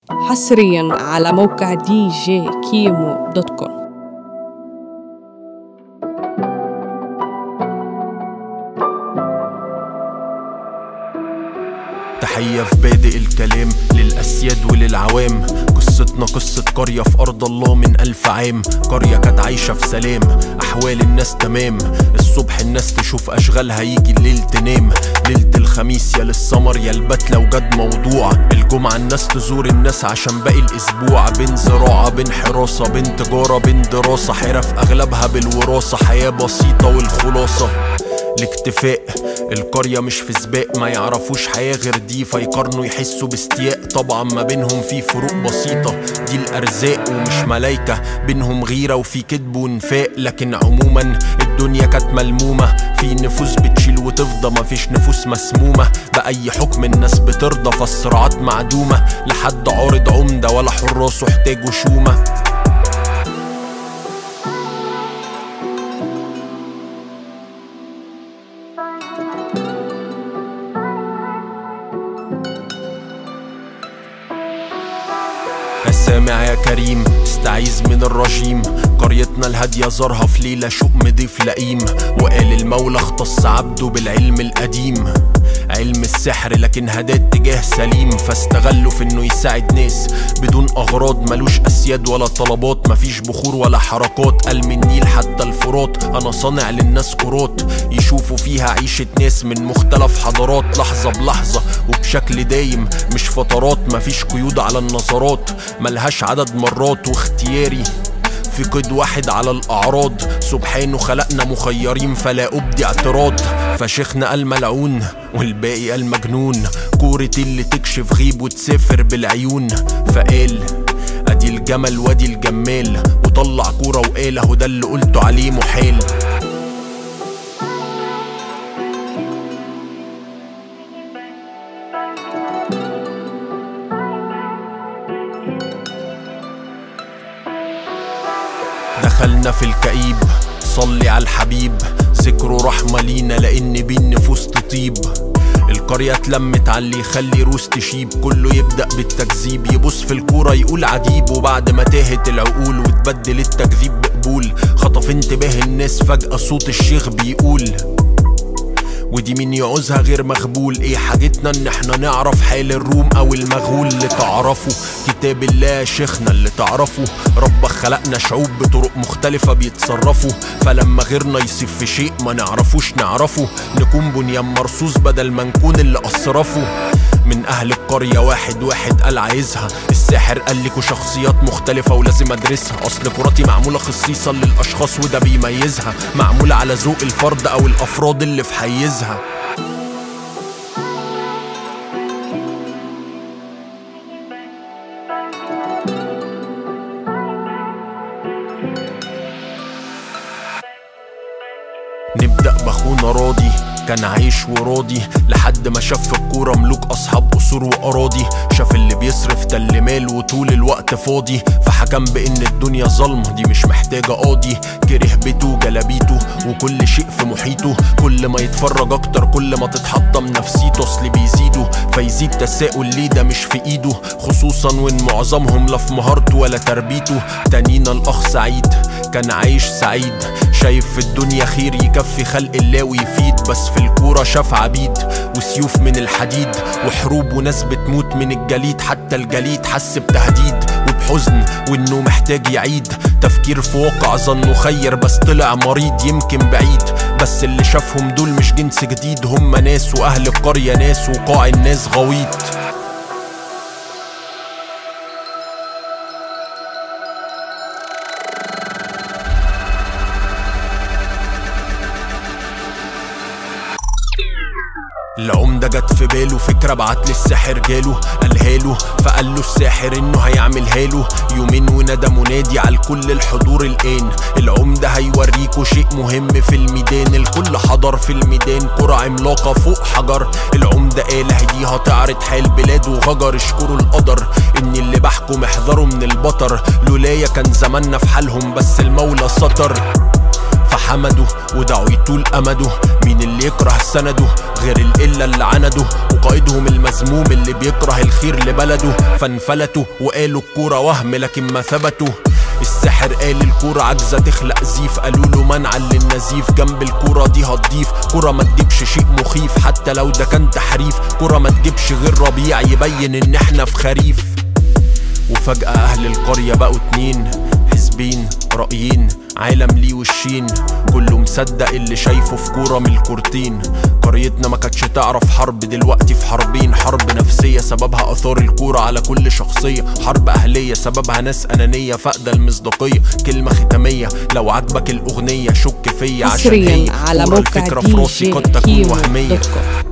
حصريا على موقع دي جي كيمو دوت كوم تحية في بادئ الكلام للأسياد وللعوام قصتنا قصة قرية في أرض الله من ألف عام قرية كانت عايشة في سلام أحوال الناس تمام الصبح الناس تشوف أشغالها يجي الليل تنام ليلة الخميس يا للسمر يا البت لو جد موضوع الجمعة الناس تزور الناس عشان باقي الأسبوع بين زراعة بين حراسة بين تجارة بين دراسة حرف أغلبها بالوراثة حياة بسيطة والخلاصة الاكتفاء القرية مش في سباق ما يعرفوش حياة غير دي فيقارنوا يحسوا باستياء طبعا ما بينهم في فروق بسيطة دي الأرزاق ومش ملايكة بينهم غيرة وفي كذب ونفاق لكن عموما الدنيا كانت ملمومة في نفوس بتشيل وتفضى مفيش نفوس مسمومة بأي حكم الناس بترضى فالصراعات معدومة لحد عارض عمدة ولا حراسه احتاجوا شومة سامع يا كريم استعيذ من الرجيم قريتنا الهادية زارها في ليلة شؤم ضيف لئيم وقال المولى اختص عبده بالعلم القديم علم السحر لكن هداه اتجاه سليم فاستغله في انه يساعد ناس بدون اغراض ملوش اسياد ولا طلبات مفيش بخور ولا حركات قال من النيل حتى الفرات انا صانع للناس كرات يشوفوا فيها عيشة ناس من مختلف حضارات لحظة بلحظة وبشكل دايم مش فترات مفيش قيود على النظرات ملهاش عدد مرات واختياري في قيد واحد على الأعراض سبحانه خلقنا مخيرين فلا أبدي اعتراض فشيخنا قال ملعون والباقي قال مجنون كورة اللي تكشف غيب وتسافر بالعيون فقال ادي الجمل وادي الجمال وطلع كورة وقال اهو ده اللي قلته عليه محال دخلنا في الكئيب صلي على الحبيب ذكره رحمة لينا لأن بيه النفوس تطيب القرية اتلمت على اللي يخلي روس تشيب كله يبدأ بالتكذيب يبص في الكورة يقول عجيب وبعد ما تاهت العقول وتبدل التكذيب بقبول خطف انتباه الناس فجأة صوت الشيخ بيقول ودي مين يعوزها غير مغبول ايه حاجتنا ان احنا نعرف حال الروم او المغول اللي تعرفه كتاب الله يا شيخنا اللي تعرفه ربك خلقنا شعوب بطرق مختلفة بيتصرفوا فلما غيرنا يصيف في شيء ما نعرفوش نعرفه نكون بنيان مرصوص بدل ما نكون اللي أسرفه من أهل القرية واحد واحد قال عايزها الساحر قال لكوا شخصيات مختلفة ولازم أدرسها أصل كراتي معمولة خصيصا للأشخاص وده بيميزها معمولة على ذوق الفرد أو الأفراد اللي في حيزها نبدأ بأخونا راضي كان عايش وراضي لحد ما شاف في الكورة ملوك أصحاب قصور وأراضي شاف اللي بيصرف تل مال وطول الوقت فاضي فحكم بإن الدنيا ظلمة دي مش محتاجة قاضي كره بيته جلابيته وكل شيء في محيطه كل ما يتفرج أكتر كل ما تتحطم نفسيته أصل بيزيده فيزيد تساؤل ليه ده مش في إيده خصوصا وإن معظمهم لا في مهارته ولا تربيته تانينا الأخ سعيد كان عايش سعيد شايف في الدنيا خير يكفي خلق الله ويفيد بس في الكورة شاف عبيد وسيوف من الحديد وحروب وناس بتموت من الجليد حتى الجليد حس بتهديد وبحزن وانه محتاج يعيد تفكير في واقع ظنه خير بس طلع مريض يمكن بعيد بس اللي شافهم دول مش جنس جديد هم ناس واهل القرية ناس وقاع الناس غويط العمدة جت في باله فكرة بعت للساحر جاله قالها له فقال له الساحر انه هيعملها له يومين وندى منادي على كل الحضور الان العمدة هيوريكوا شيء مهم في الميدان الكل حضر في الميدان كرة عملاقة فوق حجر العمدة قال دي هتعرض حال بلاد وغجر اشكروا القدر ان اللي بحكم احذروا من البطر لولايا كان زماننا في حالهم بس المولى ستر حمده ودعوا يطول امده مين اللي يكره سنده غير القله اللي عنده وقائدهم المذموم اللي بيكره الخير لبلده فانفلتوا وقالوا الكوره وهم لكن ما ثبتوا السحر قال الكورة عاجزة تخلق زيف قالوا له منعا للنزيف جنب الكورة دي هتضيف كورة ما تجيبش شيء مخيف حتى لو ده كان تحريف كورة ما تجيبش غير ربيع يبين ان احنا في خريف وفجأة أهل القرية بقوا اتنين حزبين رأيين عالم ليه وشين كله مصدق اللي شايفه في كورة من الكورتين قريتنا ما كانتش تعرف حرب دلوقتي في حربين حرب نفسية سببها آثار الكورة على كل شخصية حرب أهلية سببها ناس أنانية فاقدة المصداقية كلمة ختامية لو عجبك الأغنية شك فيا عشان هي حصريا على كورة موقع الفكرة في دي راسي جي قد تكون كيمو وهمية دوت كوم